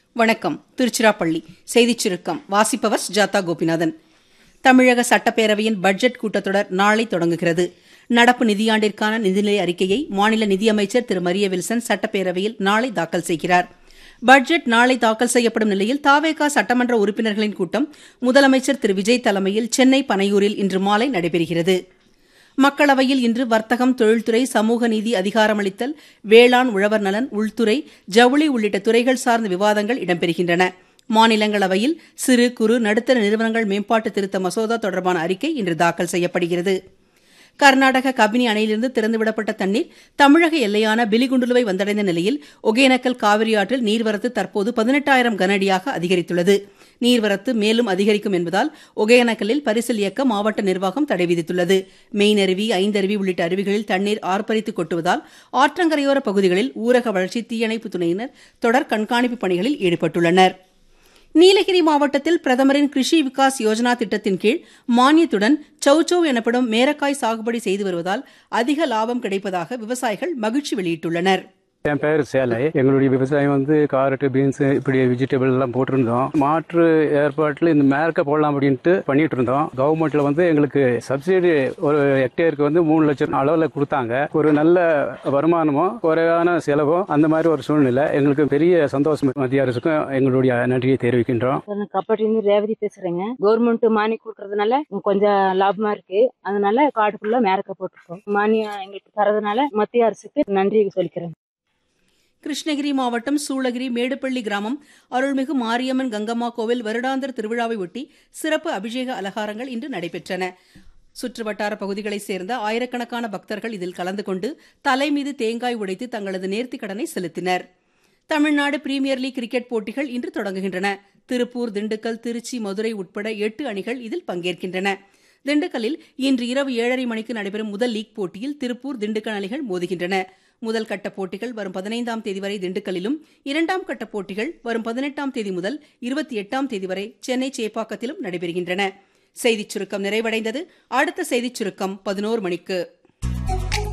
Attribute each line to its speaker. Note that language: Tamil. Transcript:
Speaker 1: வணக்கம் திருச்சிராப்பள்ளி செய்திச் சுருக்கம் வாசிப்பவர் ஜாதா கோபிநாதன் தமிழக சட்டப்பேரவையின் பட்ஜெட் கூட்டத்தொடர் நாளை தொடங்குகிறது நடப்பு நிதியாண்டிற்கான நிதிநிலை அறிக்கையை மாநில நிதியமைச்சர் திரு மரிய வில்சன் சட்டப்பேரவையில் நாளை தாக்கல் செய்கிறார் பட்ஜெட் நாளை தாக்கல் செய்யப்படும் நிலையில் தாவேகா சட்டமன்ற உறுப்பினர்களின் கூட்டம் முதலமைச்சர் திரு விஜய் தலைமையில் சென்னை பனையூரில் இன்று மாலை நடைபெறுகிறது மக்களவையில் இன்று வர்த்தகம் தொழில்துறை சமூக நீதி அதிகாரமளித்தல் வேளாண் உழவர் நலன் உள்துறை ஜவுளி உள்ளிட்ட துறைகள் சார்ந்த விவாதங்கள் இடம்பெறுகின்றன மாநிலங்களவையில் சிறு குறு நடுத்தர நிறுவனங்கள் மேம்பாட்டு திருத்த மசோதா தொடர்பான அறிக்கை இன்று தாக்கல் செய்யப்படுகிறது கர்நாடக கபினி அணையிலிருந்து திறந்துவிடப்பட்ட தண்ணீர் தமிழக எல்லையான பிலிகுண்டுலுவை வந்தடைந்த நிலையில் ஒகேனக்கல் காவிரி ஆற்றில் நீர்வரத்து தற்போது பதினெட்டாயிரம் கனஅடியாக அதிகரித்துள்ளது நீர்வரத்து மேலும் அதிகரிக்கும் என்பதால் ஒகேனக்கல்லில் பரிசல் இயக்க மாவட்ட நிர்வாகம் தடை விதித்துள்ளது மெயினருவி ஐந்தருவி உள்ளிட்ட அருவிகளில் தண்ணீர் ஆர்ப்பரித்து கொட்டுவதால் ஆற்றங்கரையோர பகுதிகளில் ஊரக வளர்ச்சி தீயணைப்பு துறையினர் தொடர் கண்காணிப்பு பணிகளில் ஈடுபட்டுள்ளனா் நீலகிரி மாவட்டத்தில் பிரதமரின் கிருஷி விகாஸ் யோஜனா திட்டத்தின் கீழ் மானியத்துடன் சௌச்சௌ எனப்படும் மேரக்காய் சாகுபடி செய்து வருவதால் அதிக லாபம் கிடைப்பதாக விவசாயிகள் மகிழ்ச்சி வெளியிட்டுள்ளனர்
Speaker 2: என் பேர் சேலை எங்களுடைய விவசாயம் வந்து காரட்டு பீன்ஸ் இப்படி வெஜிடபிள் எல்லாம் போட்டிருந்தோம் மாற்று ஏற்பாட்டில் இந்த மேற்க போடலாம் அப்படின்ட்டு பண்ணிட்டு இருந்தோம் கவர்மெண்ட்ல வந்து எங்களுக்கு சப்சிடி ஒரு ஹெக்டேருக்கு வந்து மூணு லட்சம் அளவில் கொடுத்தாங்க ஒரு நல்ல வருமானமும் குறைவான செலவும் அந்த மாதிரி ஒரு சூழ்நிலை எங்களுக்கு பெரிய சந்தோஷம் மத்திய அரசுக்கும் எங்களுடைய நன்றியை தெரிவிக்கின்றோம்
Speaker 3: நான் கப்பாட்டிலிருந்து ரேவதி பேசுறேங்க கவர்மெண்ட் மானியம் கொடுக்கறதுனால கொஞ்சம் லாபமா இருக்கு அதனால காட்டுக்குள்ள மேரக்க போட்டிருக்கோம் மானியம் எங்களுக்கு தரதுனால மத்திய அரசுக்கு நன்றி சொல்லிக்கிறேன்
Speaker 1: கிருஷ்ணகிரி மாவட்டம் சூளகிரி மேடுப்பள்ளி கிராமம் அருள்மிகு மாரியம்மன் கங்கம்மா கோவில் வருடாந்திர திருவிழாவை ஒட்டி சிறப்பு அபிஷேக அலங்காரங்கள் இன்று நடைபெற்றன சுற்றுவட்டார பகுதிகளைச் சேர்ந்த ஆயிரக்கணக்கான பக்தர்கள் இதில் கலந்து கொண்டு தலை மீது தேங்காய் உடைத்து தங்களது நேர்த்திக் கடனை செலுத்தினர் தமிழ்நாடு பிரீமியர் லீக் கிரிக்கெட் போட்டிகள் இன்று தொடங்குகின்றன திருப்பூர் திண்டுக்கல் திருச்சி மதுரை உட்பட எட்டு அணிகள் இதில் பங்கேற்கின்றன திண்டுக்கல்லில் இன்று இரவு ஏழரை மணிக்கு நடைபெறும் முதல் லீக் போட்டியில் திருப்பூர் திண்டுக்கல் அணிகள் மோதுகின்றன முதல் கட்ட போட்டிகள் வரும் பதினைந்தாம் தேதி வரை திண்டுக்கல்லிலும் இரண்டாம் கட்ட போட்டிகள் வரும் பதினெட்டாம் தேதி முதல் இருபத்தி எட்டாம் தேதி வரை சென்னை சேப்பாக்கத்திலும் நடைபெறுகின்றன செய்திச் சுருக்கம் நிறைவடைந்தது அடுத்த செய்திச் சுருக்கம் பதினோரு மணிக்கு